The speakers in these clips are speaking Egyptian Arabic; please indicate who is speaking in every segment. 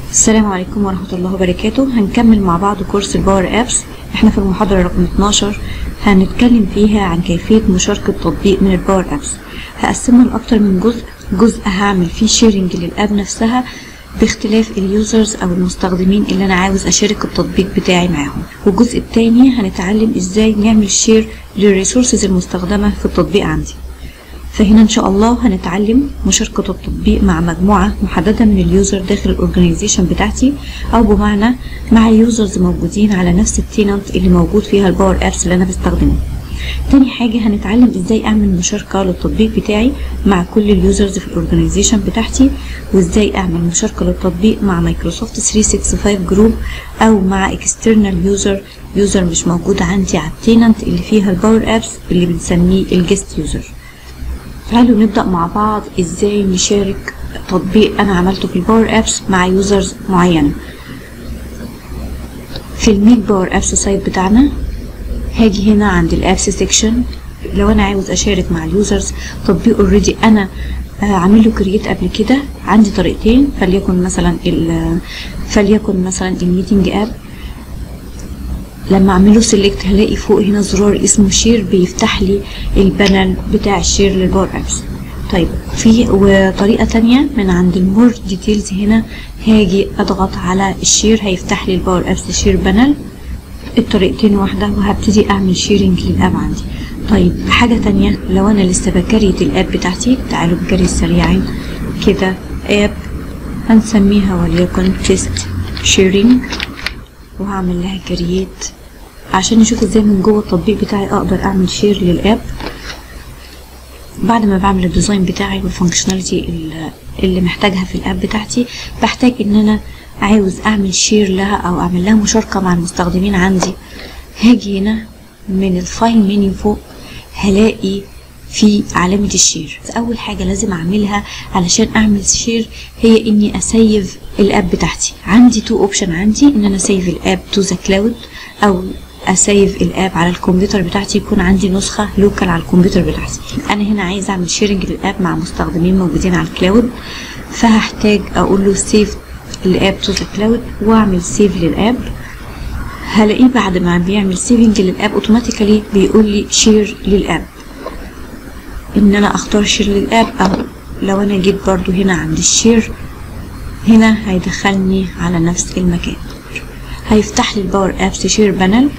Speaker 1: السلام عليكم ورحمة الله وبركاته هنكمل مع بعض كورس الباور ابس احنا في المحاضرة رقم 12 هنتكلم فيها عن كيفية مشاركة تطبيق من الباور ابس هقسمها لأكتر من جزء جزء هعمل فيه شيرنج للاب نفسها باختلاف اليوزرز او المستخدمين اللي انا عاوز اشارك التطبيق بتاعي معاهم والجزء التاني هنتعلم ازاي نعمل شير للريسورسز المستخدمة في التطبيق عندي فهنا ان شاء الله هنتعلم مشاركة التطبيق مع مجموعة محددة من اليوزر داخل الاورجنايزيشن بتاعتي او بمعنى مع يوزرز موجودين على نفس التيننت اللي موجود فيها الباور ابس اللي انا بستخدمه تاني حاجة هنتعلم ازاي اعمل مشاركة للتطبيق بتاعي مع كل اليوزرز في الاورجنايزيشن بتاعتي وازاي اعمل مشاركة للتطبيق مع مايكروسوفت 365 جروب او مع اكسترنال يوزر يوزر مش موجود عندي على التيننت اللي فيها الباور ابس اللي بنسميه الجست يوزر تعالوا نبدأ مع بعض ازاي نشارك تطبيق انا عملته في الباور ابس مع يوزرز معينة في الميك باور ابس سايت بتاعنا هاجي هنا عند الابس سيكشن لو انا عاوز اشارك مع اليوزرز تطبيق اوريدي انا عامل له كرييت قبل كده عندي طريقتين فليكن مثلا فليكن مثلا الميتنج اب لما اعمله سيلكت هلاقي فوق هنا زرار اسمه شير بيفتح لي البانل بتاع الشير للباور ابس طيب في وطريقه تانية من عند المور ديتيلز هنا هاجي اضغط على الشير هيفتح لي الباور ابس شير بانل الطريقتين واحده وهبتدي اعمل شيرنج للاب عندي طيب حاجه تانية لو انا لسه بكريت الاب بتاعتي تعالوا بجري سريعا كده اب هنسميها وليكن تيست شيرنج وهعمل لها كرييت عشان نشوف ازاي من جوه التطبيق بتاعي اقدر اعمل شير للاب بعد ما بعمل الديزاين بتاعي والفانكشناليتي اللي محتاجها في الاب بتاعتي بحتاج ان انا عاوز اعمل شير لها او اعمل لها مشاركة مع المستخدمين عندي هاجي هنا من الفايل منيو فوق هلاقي في علامة الشير أول حاجة لازم أعملها علشان أعمل شير هي إني أسيف الأب بتاعتي عندي تو أوبشن عندي إن أنا أسيف الأب تو ذا كلاود أو اسيف الاب على الكمبيوتر بتاعتي يكون عندي نسخه لوكال على الكمبيوتر بتاعتي انا هنا عايز اعمل شيرنج للاب مع مستخدمين موجودين على الكلاود فهحتاج اقول له سيف الاب تو ذا كلاود واعمل سيف للاب هلاقيه بعد ما بيعمل سيفنج للاب اوتوماتيكالي بيقول لي شير للاب ان انا اختار شير للاب او لو انا جيت برضو هنا عند الشير هنا هيدخلني على نفس المكان هيفتح لي الباور ابس شير بانل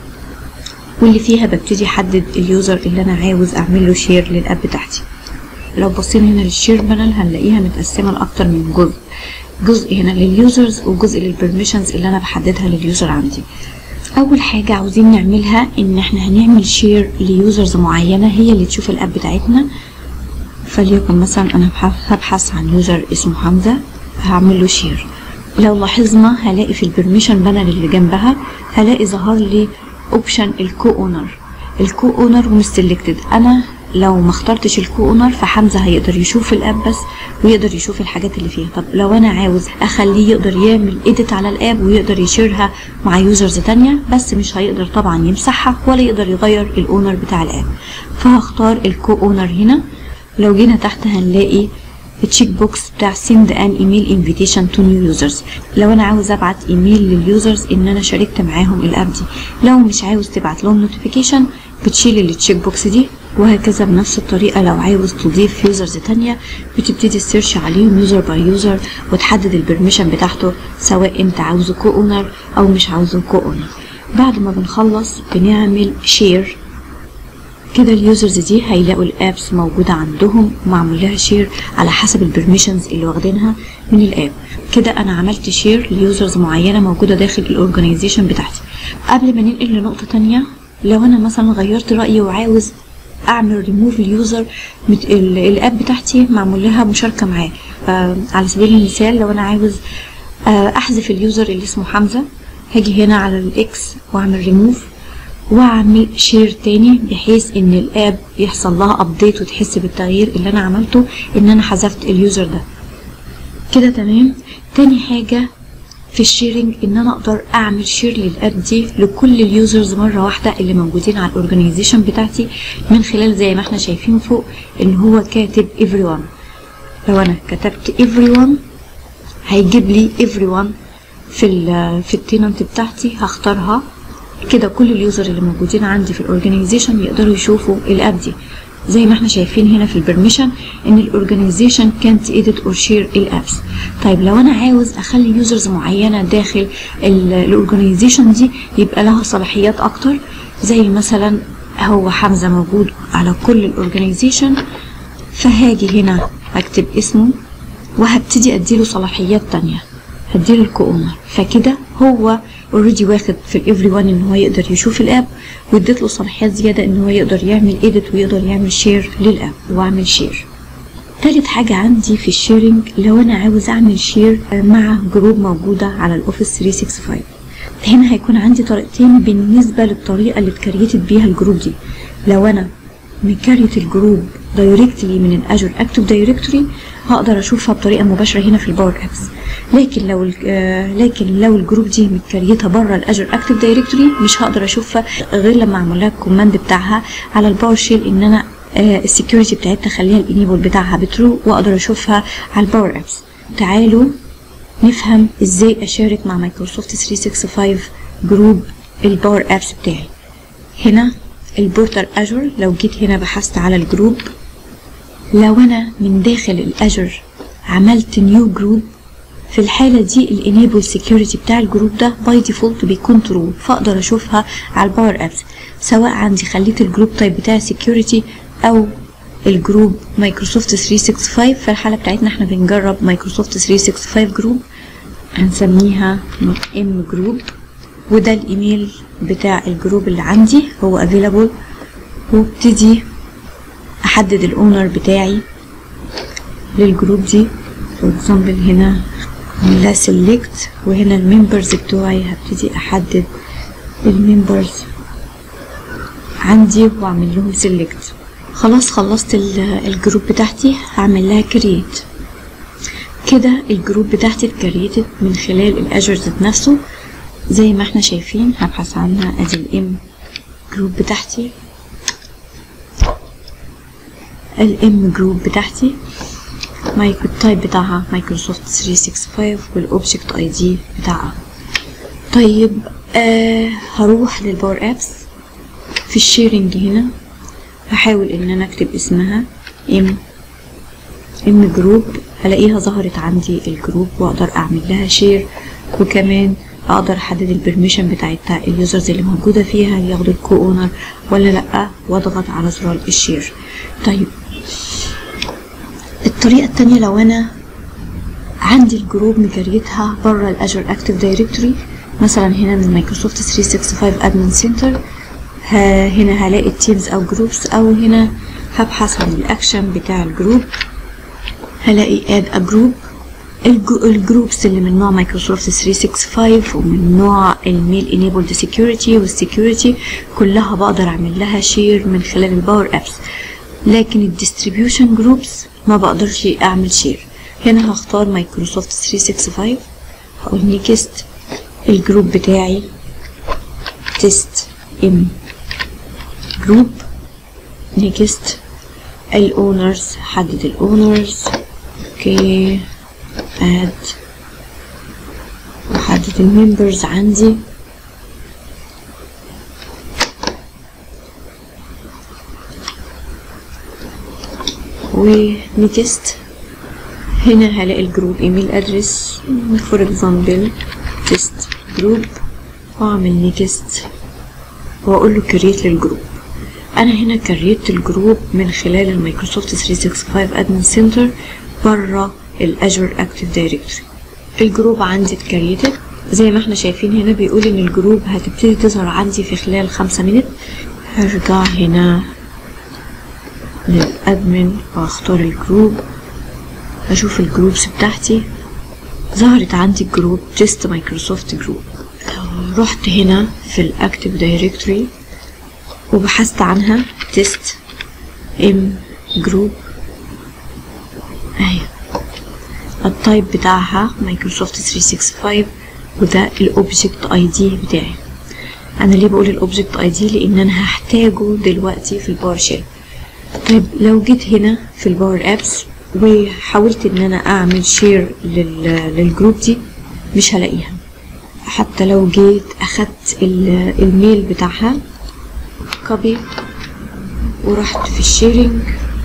Speaker 1: واللي فيها ببتدي احدد اليوزر اللي انا عاوز اعمل له شير للاب بتاعتي لو بصينا هنا للشير بانل هنلاقيها متقسمه لاكتر من جزء جزء هنا لليوزرز وجزء للبرميشنز اللي انا بحددها لليوزر عندي اول حاجه عاوزين نعملها ان احنا هنعمل شير ليوزرز معينه هي اللي تشوف الاب بتاعتنا فليكن مثلا انا هبحث عن يوزر اسمه حمزه هعمل له شير لو لاحظنا هلاقي في البرميشن بانل اللي جنبها هلاقي ظهر لي اوبشن الكو اونر الكو اونر مش سيلكتد انا لو ما اخترتش الكو اونر فحمزه هيقدر يشوف الاب بس ويقدر يشوف الحاجات اللي فيها طب لو انا عاوز اخليه يقدر يعمل ايديت على الاب ويقدر يشيرها مع يوزرز تانية بس مش هيقدر طبعا يمسحها ولا يقدر يغير الاونر بتاع الاب فهختار الكو اونر هنا لو جينا تحت هنلاقي التشيك بوكس بتاع send an email invitation to new users لو انا عاوز ابعت ايميل لليوزرز ان انا شاركت معاهم الاب دي لو مش عاوز تبعت لهم نوتيفيكيشن بتشيل التشيك بوكس دي وهكذا بنفس الطريقة لو عاوز تضيف يوزرز تانية بتبتدي تسيرش عليهم يوزر باي يوزر وتحدد البرميشن بتاعته سواء انت عاوزه كو اونر او مش عاوزه كو اونر بعد ما بنخلص بنعمل شير كده اليوزرز دي هيلاقوا الابس موجودة عندهم معمول لها شير على حسب البرميشنز اللي واخدينها من الاب كده انا عملت شير ليوزرز معينة موجودة داخل الاورجنايزيشن بتاعتي قبل ما ننقل لنقطة تانية لو انا مثلا غيرت رأيي وعاوز اعمل ريموف اليوزر الاب بتاعتي معمول لها مشاركة معاه على سبيل المثال لو انا عاوز احذف اليوزر اللي اسمه حمزة هاجي هنا على الاكس واعمل ريموف واعمل شير تاني بحيث ان الاب يحصل لها ابديت وتحس بالتغيير اللي انا عملته ان انا حذفت اليوزر ده كده تمام تاني حاجة في الشيرنج ان انا اقدر اعمل شير للاب دي لكل اليوزرز مرة واحدة اللي موجودين على الاورجنايزيشن بتاعتي من خلال زي ما احنا شايفين فوق ان هو كاتب everyone لو انا كتبت everyone هيجيب لي everyone في ال في التيننت بتاعتي هختارها كده كل اليوزر اللي موجودين عندي في الاورجانيزيشن يقدروا يشوفوا الاب دي زي ما احنا شايفين هنا في البرميشن ان الاورجانيزيشن كانت ايديت اور شير الابس طيب لو انا عاوز اخلي يوزرز معينه داخل الاورجانيزيشن دي يبقى لها صلاحيات اكتر زي مثلا هو حمزه موجود على كل الاورجانيزيشن فهاجي هنا هكتب اسمه وهبتدي اديله صلاحيات تانية هديله الكؤونر فكده هو اوريدي واخد في الافري وان ان هو يقدر يشوف الاب واديت له صلاحيات زياده ان هو يقدر يعمل ايديت ويقدر يعمل شير للاب واعمل شير تالت حاجة عندي في الشيرنج لو أنا عاوز أعمل شير مع جروب موجودة على الأوفيس 365 هنا هيكون عندي طريقتين بالنسبة للطريقة اللي اتكريتت بيها الجروب دي لو أنا مكريت الجروب دايركتلي من الاجر اكتف دايركتوري هقدر اشوفها بطريقه مباشره هنا في الباور ابس لكن لو آه لكن لو الجروب دي متكريتها بره الاجر اكتف دايركتوري مش هقدر اشوفها غير لما اعمل لها الكوماند بتاعها على الباور شيل ان انا آه السكيورتي بتاعتها اخليها الانيبل بتاعها بترو واقدر اشوفها على الباور ابس تعالوا نفهم ازاي اشارك مع مايكروسوفت 365 جروب الباور ابس بتاعي هنا البورتال اجر لو جيت هنا بحثت على الجروب لو انا من داخل الاجر عملت نيو جروب في الحالة دي الانيبل سيكيورتي بتاع الجروب ده باي ديفولت بيكون ترو فاقدر اشوفها على الباور ابس سواء عندي خليت الجروب تايب بتاع سيكيورتي او الجروب مايكروسوفت 365 في الحالة بتاعتنا احنا بنجرب مايكروسوفت 365 جروب هنسميها ام جروب وده الايميل بتاع الجروب اللي عندي هو افيلابل وابتدي احدد الاونر بتاعي للجروب دي فور اكزامبل هنا لا سيلكت وهنا الممبرز بتوعي هبتدي احدد الممبرز عندي واعمل لهم سيلكت خلاص خلصت الجروب بتاعتي هعمل لها كرييت كده الجروب بتاعتي اتكريتت من خلال الاجر ذات نفسه زي ما احنا شايفين هبحث عنها ادي الام جروب بتاعتي الام جروب بتاعتي مايكرو تايب بتاعها مايكروسوفت 365 والاوبجكت اي دي بتاعها طيب آه هروح للباور ابس في الشيرنج هنا هحاول ان انا اكتب اسمها ام ام جروب هلاقيها ظهرت عندي الجروب واقدر اعمل لها شير وكمان اقدر احدد البرميشن بتاعتها اليوزرز اللي موجوده فيها ياخدوا الكو اونر ولا لا واضغط على زرار الشير طيب الطريقه التانية لو انا عندي الجروب مكريتها بره الاجر اكتف دايركتوري مثلا هنا من مايكروسوفت 365 ادمن سنتر هنا هلاقي التيمز او جروبس او هنا هبحث عن الاكشن بتاع الجروب هلاقي اد ا جروب الجروبس اللي من نوع مايكروسوفت 365 ومن نوع الميل انيبلد سكيورتي والسكيورتي كلها بقدر اعمل لها شير من خلال الباور ابس لكن الديستريبيوشن جروبس ما بقدرش اعمل شير هنا هختار مايكروسوفت 365 هقول نيكست الجروب بتاعي تيست ام جروب نيكست الاونرز حدد الاونرز اوكي اد وحدد الممبرز عندي ونيكست هنا هلاقي الجروب ايميل ادرس فور اكزامبل تيست جروب واعمل نيكست واقول له كريت للجروب انا هنا كريت الجروب من خلال المايكروسوفت 365 ادمن سنتر بره الاجر اكتف دايركتوري الجروب عندي اتكريتد زي ما احنا شايفين هنا بيقول ان الجروب هتبتدي تظهر عندي في خلال خمسة مينت هرجع هنا للادمن واختار الجروب هشوف الجروبس بتاعتي ظهرت عندي الجروب تيست مايكروسوفت جروب رحت هنا في الاكتف دايركتوري وبحثت عنها تيست ام جروب اهي التايب بتاعها مايكروسوفت 365 وده الاوبجكت اي دي بتاعي انا ليه بقول الاوبجكت اي دي لان انا هحتاجه دلوقتي في الباور شيل طيب لو جيت هنا في الباور ابس وحاولت ان انا اعمل شير للجروب دي مش هلاقيها حتى لو جيت اخدت الميل بتاعها كوبي ورحت في الشيرنج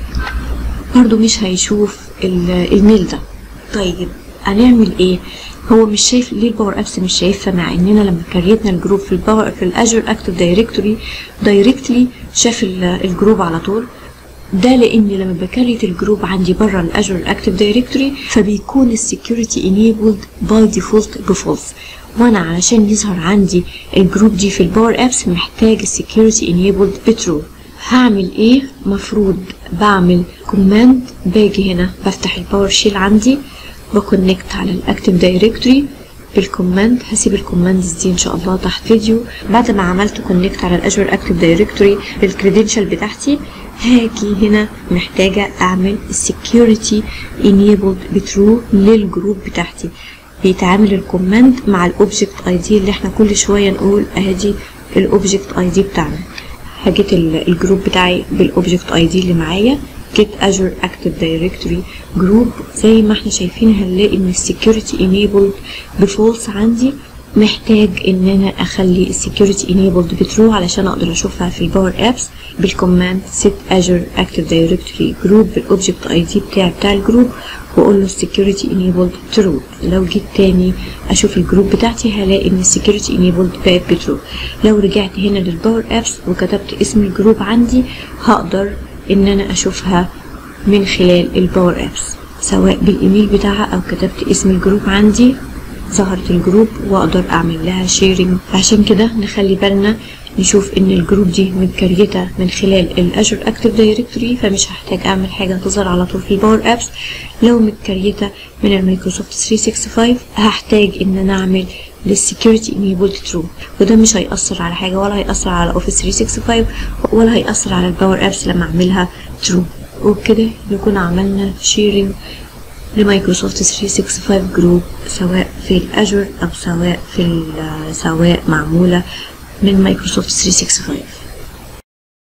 Speaker 1: برضو مش هيشوف الميل ده طيب هنعمل ايه هو مش شايف ليه الباور ابس مش شايفها مع اننا لما كريتنا الجروب في الباور في الاجر اكتف دايركتوري دايركتلي شاف الجروب على طول ده لان لما بكريت الجروب عندي بره الاجر اكتف دايركتوري فبيكون السكيورتي انيبلد باي ديفولت بفولس وانا علشان يظهر عندي الجروب دي في الباور ابس محتاج السكيورتي انيبلد بترو هعمل ايه مفروض بعمل كوماند باجي هنا بفتح الباور شيل عندي بكونكت على الاكتف دايركتوري بالكوماند هسيب الكوماندز دي ان شاء الله تحت فيديو بعد ما عملت كونكت على الاجر اكتف دايركتوري بالكريدنشال بتاعتي هاجي هنا محتاجة اعمل السكيورتي انيبلد بترو للجروب بتاعتي بيتعامل الكوماند مع الاوبجكت اي دي اللي احنا كل شوية نقول ادي الاوبجكت اي دي بتاعنا هجيت الجروب بتاعي بالاوبجكت اي دي اللي معايا جيت اجر اكتف دايركتوري جروب زي ما احنا شايفين هنلاقي ان السكيورتي انيبلد بفولس عندي محتاج ان انا اخلي السكيورتي انيبلد بترو علشان اقدر اشوفها في الباور ابس بالكوماند set azure active directory جروب بالاوبجكت اي دي بتاعي بتاع الجروب واقول له security enabled true لو جيت تاني اشوف الجروب بتاعتي هلاقي ان security enabled بقت بترو لو رجعت هنا للباور ابس وكتبت اسم الجروب عندي هقدر ان انا اشوفها من خلال الباور ابس سواء بالايميل بتاعها او كتبت اسم الجروب عندي ظهرت الجروب واقدر اعمل لها شيرنج عشان كده نخلي بالنا نشوف ان الجروب دي متكريته من خلال الاجر اكتف دايركتوري فمش هحتاج اعمل حاجه تظهر على طول في الباور ابس لو متكريته من المايكروسوفت 365 هحتاج ان انا اعمل للسكيورتي انيبلد ترو وده مش هيأثر على حاجه ولا هيأثر على اوفيس 365 ولا هيأثر على الباور ابس لما اعملها ترو وبكده نكون عملنا شيرنج لمايكروسوفت 365 جروب سواء في الاجر او سواء في سواء معموله من مايكروسوفت 365